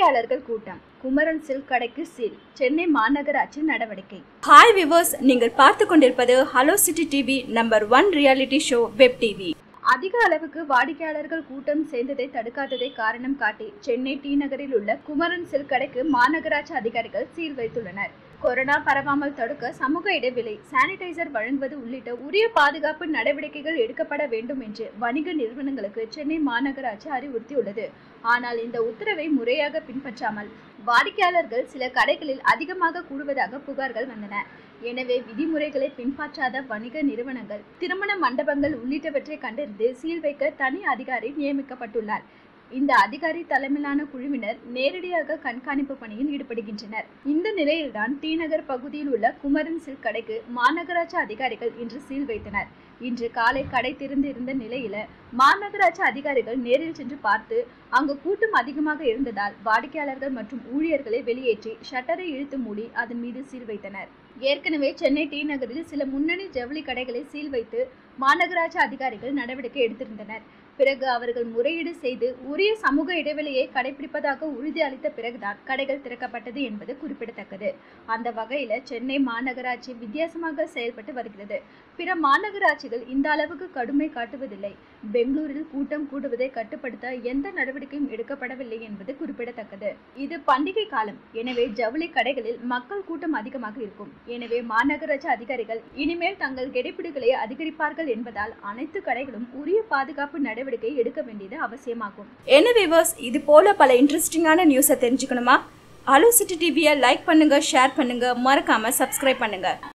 வாடிக்கையாளர்கள் கூட்டம் குமரன் சில்க் கடைக்கு சீல் சென்னை மாநகராட்சி நடவடிக்கை ஹாய் விவர்ஸ் நீங்கள் பார்த்து கொண்டிருப்பது hello city TV number one reality show web TV அதிக அளவுக்கு வாடிக்கையாளர்கள் கூட்டம் சேர்ந்ததை தடுக்காததை காரணம் காட்டி சென்னை டி நகரில் உள்ள குமரன் சில்க் கடைக்கு மாநகராட்சி அதிகாரிகள் சீல் வைத்துள்ளனர் கொரோனா பரவாமல் தடுக்க சமூக இடைவெளி சானிடைசர் வழங்குவது உள்ளிட்ட உரிய பாதுகாப்பு நடவடிக்கைகள் எடுக்கப்பட வேண்டும் என்று வணிக நிறுவனங்களுக்கு சென்னை மாநகராட்சி அறிவுறுத்தியுள்ளது ஆனால் இந்த உத்தரவை முறையாக பின்பற்றாமல் வாடிக்கையாளர்கள் சில கடைகளில் அதிகமாக கூடுவதாக புகார்கள் வந்தன எனவே விதிமுறைகளை பின்பற்றாத வணிக நிறுவனங்கள் திருமண மண்டபங்கள் உள்ளிட்டவற்றை கண்டறிந்து சீல் வைக்க தனி அதிகாரி நியமிக்கப்பட்டுள்ளார் இந்த அதிகாரி தலைமையிலான குழுவினர் நேரடியாக கண்காணிப்பு பணியில் ஈடுபடுகின்றனர் இந்த நிலையில்தான் டி நகர் பகுதியில் உள்ள குமரன் சில்க் கடைக்கு மாநகராட்சி அதிகாரிகள் இன்று சீல் வைத்தனர் இன்று காலை கடை திறந்திருந்த நிலையில மாநகராட்சி அதிகாரிகள் நேரில் சென்று பார்த்து அங்கு கூட்டம் அதிகமாக இருந்ததால் வாடிக்கையாளர்கள் மற்றும் ஊழியர்களை வெளியேற்றி ஷட்டரை இழுத்து மூடி அதன் மீது சீல் வைத்தனர் ஏற்கனவே சென்னை டி நகரில் சில முன்னணி ஜவுளி கடைகளை சீல் வைத்து மாநகராட்சி அதிகாரிகள் நடவடிக்கை எடுத்திருந்தனர் பிறகு அவர்கள் முறையீடு செய்து உரிய சமூக இடைவெளியை கடைபிடிப்பதாக உறுதி அளித்த பிறகுதான் கடைகள் திறக்கப்பட்டது என்பது குறிப்பிடத்தக்கது அந்த வகையில சென்னை மாநகராட்சி வித்தியாசமாக செயல்பட்டு வருகிறது பிற மாநகராட்சிகள் இந்த அளவுக்கு கடுமை காட்டுவதில்லை பெங்களூரில் கூட்டம் கூடுவதை கட்டுப்படுத்த எந்த நடவடிக்கையும் எடுக்கப்படவில்லை என்பது குறிப்பிடத்தக்கது இது பண்டிகை காலம் எனவே ஜவுளி கடைகளில் மக்கள் கூட்டம் அதிகமாக இருக்கும் எனவே மாநகராட்சி அதிகாரிகள் இனிமேல் தங்கள் கெடிப்பிடிகளை அதிகரிப்பார்கள் என்பதால் அனைத்து கடைகளும் உரிய பாதுகாப்பு நடவடிக்கை எடுக்க வேண்டியது அவசியமாகும் என்ன விவர்ஸ் இது போல பல இன்ட்ரெஸ்டிங்கான நியூஸை தெரிஞ்சுக்கணுமா ஹலோ சிட்டி டிவியை லைக் பண்ணுங்க ஷேர் பண்ணுங்க மறக்காம சப்ஸ்கிரைப் பண்ணுங்க